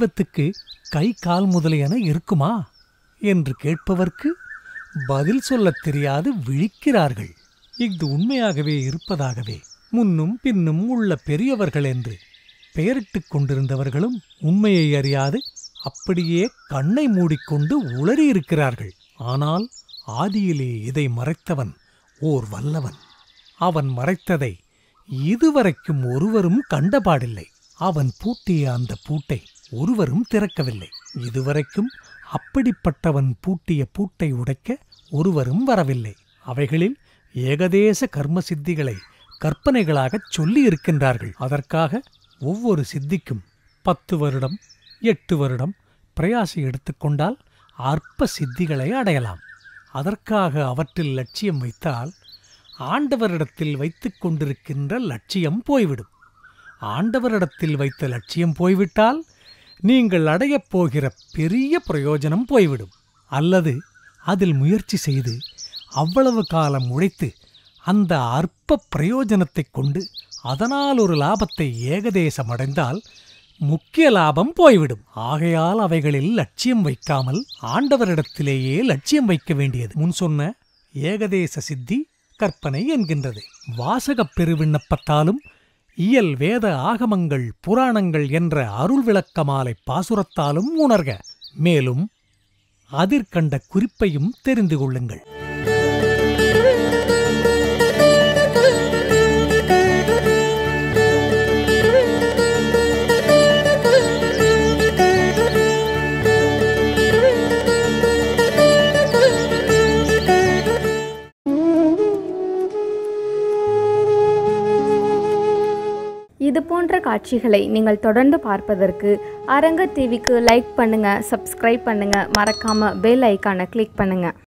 தெய்வத்துக்கு கை கால் முதலியன இருக்குமா என்று கேட்பவர்க்கு பதில் சொல்லத் தெரியாது விழிக்கிறார்கள் இஃது உண்மையாகவே இருப்பதாகவே முன்னும் பின்னும் உள்ள பெரியவர்கள் என்று பெயரிட்டுக் கொண்டிருந்தவர்களும் உண்மையை அறியாது அப்படியே கண்ணை மூடிக்கொண்டு உளறியிருக்கிறார்கள் ஆனால் ஆதியிலே இதை மறைத்தவன் ஓர் வல்லவன் அவன் மறைத்ததை இதுவரைக்கும் ஒருவரும் கண்டபாடில்லை அவன் பூட்டிய அந்த பூட்டை ஒருவரும் திறக்கவில்லை இதுவரைக்கும் அப்படிப்பட்டவன் பூட்டிய பூட்டை உடைக்க ஒருவரும் வரவில்லை அவைகளில் ஏகதேச கர்ம சித்திகளை கற்பனைகளாகச் சொல்லி இருக்கின்றார்கள் அதற்காக ஒவ்வொரு சித்திக்கும் பத்து வருடம் எட்டு வருடம் பிரயாசை எடுத்துக்கொண்டால் அற்ப சித்திகளை அடையலாம் அதற்காக அவற்றில் லட்சியம் வைத்தால் ஆண்டவரிடத்தில் வைத்துக் கொண்டிருக்கின்ற லட்சியம் போய்விடும் ஆண்டவரிடத்தில் வைத்த லட்சியம் போய்விட்டால் நீங்கள் அடையப் போகிற பெரிய பிரயோஜனம் போய்விடும் அல்லது அதில் முயற்சி செய்து அவ்வளவு காலம் உழைத்து அந்த அற்ப பிரயோஜனத்தைக் கொண்டு அதனால் ஒரு லாபத்தை ஏகதேசம் அடைந்தால் முக்கிய லாபம் போய்விடும் ஆகையால் அவைகளில் லட்சியம் வைக்காமல் ஆண்டவரிடத்திலேயே லட்சியம் வைக்க வேண்டியது முன் சொன்ன ஏகதேச சித்தி கற்பனை என்கின்றது வாசகப் பெருவிண்ணப்பத்தாலும் இயல் வேத ஆகமங்கள் புராணங்கள் என்ற அருள் விளக்கமாலை பாசுரத்தாலும் உணர்க மேலும் அதிர்கண்ட குறிப்பையும் தெரிந்து கொள்ளுங்கள் இது போன்ற காட்சிகளை நீங்கள் தொடர்ந்து பார்ப்பதற்கு அரங்க டிவிக்கு லைக் பண்ணுங்க சப்ஸ்கிரைப் பண்ணுங்க மறக்காம பெல் ஐக்கானை கிளிக் பண்ணுங்க